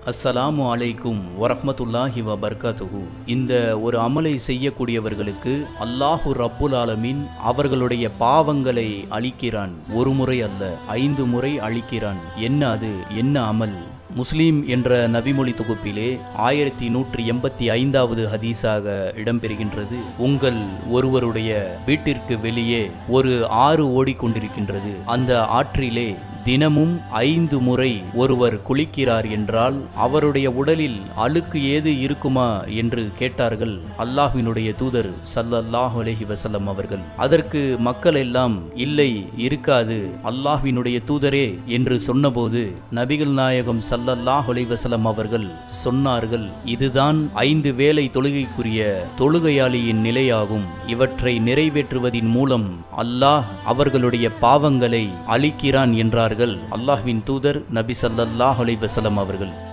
அஸ்ஸலாமு அலைக்கும் வரஹ்மத்துல்லாஹி வ பர்காத்துஹு இந்த ஒரு அமலை செய்யக்கூடியவர்களுக்கு அல்லாஹு ரப்புல் ஆலமீன் அவர்களுடைய பாவங்களை அழிக்கிறான் ஒரு முறை அல்ல ஐந்து முறை அழிக்கிறான் என்ன அது என்ன அமல் முஸ்லீம் என்ற நபிமொழி தொகுப்பிலே ஆயிரத்தி நூற்றி எண்பத்தி ஐந்தாவது ஹதீஸாக இடம்பெறுகின்றது உங்கள் ஒருவருடைய வீட்டிற்கு வெளியே ஒரு ஆறு ஓடிக்கொண்டிருக்கின்றது அந்த ஆற்றிலே தினமும் ஐந்து முறை ஒருவர் குளிக்கிறார் என்றால் அவருடைய உடலில் அழுக்கு ஏது இருக்குமா என்று கேட்டார்கள் அல்லாஹ்வினுடைய தூதர் சல்லல்லாஹு அலைஹி வஸல்லம் அவர்கள் அதற்கு மக்கள் எல்லாம் இல்லை இருக்காது அல்லாஹ்வினுடைய தூதரே என்று சொன்னபோது நபிகள் நாயகம் சல்லல்லாஹு அலைஹி வஸல்லம் அவர்கள் சொன்னார்கள் இதுதான் ஐந்து வேளை தொழுகைக்குரிய தொழுகையாளியின் நிலையாகும் இவற்றை நிறைவேற்றுவதின் மூலம் அல்லாஹ் அவர்களுடைய பாவங்களை அழிக்கிறான் என்றார்கள் அல்லாஹ்வின் தூதர் நபி ஸல்லல்லாஹு அலைஹி வஸல்லம் அவர்கள்